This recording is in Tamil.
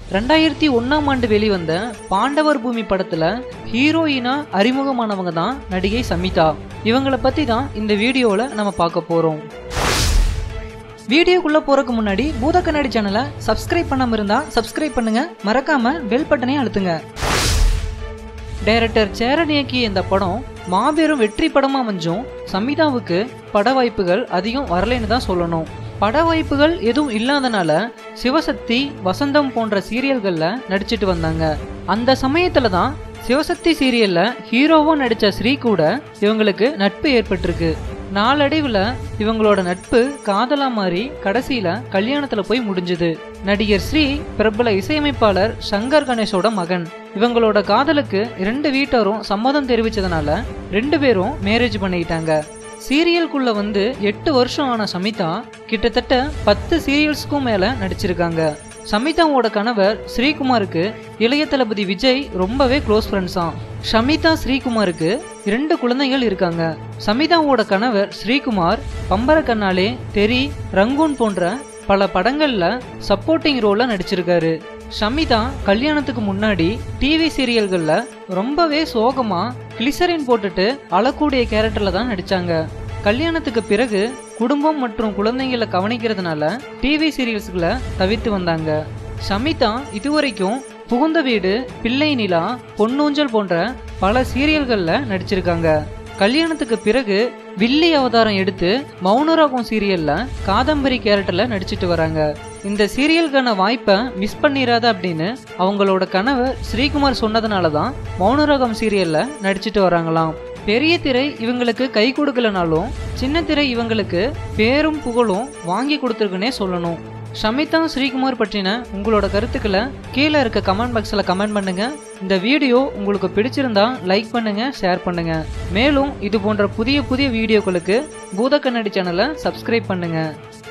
ரெண்டாயிரத்தி ஒன்னாம் ஆண்டு வெளிவந்த பாண்டவர் பூமி படத்துல ஹீரோயினா அறிமுகமானவங்க தான் நடிகை சமிதா இவங்களை பத்தி தான் இந்த வீடியோல நம்ம பார்க்க போறோம் வீடியோக்குள்ள போறதுக்கு முன்னாடி பூத கண்ணாடி சேனலை சப்ஸ்கிரைப் பண்ணாம இருந்தா சப்ஸ்கிரைப் பண்ணுங்க மறக்காம பெல் பட்டனையும் அழுத்துங்க டைரக்டர் சேரன் இயக்கிய இந்த படம் மாபெரும் வெற்றி படமா அமைஞ்சும் சமிதாவுக்கு பட வாய்ப்புகள் அதிகம் வரலைன்னு தான் சொல்லணும் பட வாய்ப்புகள் எதுவும் இல்லாதனால சிவசக்தி வசந்தம் போன்ற சீரியல்கள்ல நடிச்சிட்டு வந்தாங்க அந்த சமயத்துல தான் சிவசக்தி சீரியல்ல ஹீரோவா நடிச்ச ஸ்ரீ கூட இவங்களுக்கு நட்பு ஏற்பட்டிருக்கு நாளடைவுல இவங்களோட நட்பு காதலா மாறி கடைசியில கல்யாணத்துல போய் முடிஞ்சுது நடிகர் ஸ்ரீ பிரபல இசையமைப்பாளர் சங்கர் கணேஷோட மகன் இவங்களோட காதலுக்கு ரெண்டு வீட்டாரும் சம்மதம் தெரிவிச்சதுனால ரெண்டு பேரும் மேரேஜ் பண்ணிக்கிட்டாங்க சீரியலுக்குள்ள வந்து எட்டு வருஷம் ஆன சமிதா கிட்டத்தட்ட பத்து சீரியல்ஸ்க்கும் மேல நடிச்சிருக்காங்க சமிதாவோட கணவர் ஸ்ரீகுமாருக்கு இளைய தளபதி விஜய் ரொம்பவே க்ளோஸ் ஃப்ரெண்ட்ஸாம் ஷமிதா ஸ்ரீகுமாருக்கு இரண்டு குழந்தைகள் இருக்காங்க சமிதாவோட கணவர் ஸ்ரீகுமார் பம்பர கண்ணாலே தெரி ரங்கூன் போன்ற பல படங்கள்ல சப்போர்ட்டிங் ரோல்ல நடிச்சிருக்காரு ஷமிதா கல்யாணத்துக்கு முன்னாடி டிவி சீரியல்கள்ல ரொம்பவே சோகமா கிளிசரின் போட்டுட்டு அழக்கூடிய கேரக்டர்ல தான் நடிச்சாங்க கல்யாணத்துக்கு பிறகு குடும்பம் மற்றும் குழந்தைங்களை கவனிக்கிறதுனால டிவி சீரியல்ஸ்களை தவிர்த்து வந்தாங்க ஷமிதா இதுவரைக்கும் புகுந்த வீடு பிள்ளை நிலா பொன்னூஞ்சல் போன்ற பல சீரியல்கள்ல நடிச்சிருக்காங்க கல்யாணத்துக்கு பிறகு வில்லி அவதாரம் எடுத்து மௌனராகம் சீரியல்ல காதம்பரி கேரக்டர்ல நடிச்சிட்டு வராங்க இந்த சீரியலுக்கான வாய்ப்பை மிஸ் பண்ணிராத அப்படின்னு அவங்களோட கணவர் ஸ்ரீகுமார் சொன்னதுனால தான் மௌனராகம் சீரியல்ல நடிச்சிட்டு வராங்களாம் பெரிய திரை இவங்களுக்கு கை கொடுக்கலனாலும் சின்ன திரை இவங்களுக்கு பேரும் புகழும் வாங்கி கொடுத்துருக்குன்னே சொல்லணும் ஷமிதா ஸ்ரீகுமார் பற்றின உங்களோட கருத்துக்களை கீழே இருக்க கமெண்ட் பாக்ஸில் கமெண்ட் பண்ணுங்க இந்த வீடியோ உங்களுக்கு பிடிச்சிருந்தா லைக் பண்ணுங்க ஷேர் பண்ணுங்க மேலும் இது போன்ற புதிய புதிய வீடியோக்களுக்கு பூத கண்ணாடி சேனலை சப்ஸ்கிரைப் பண்ணுங்க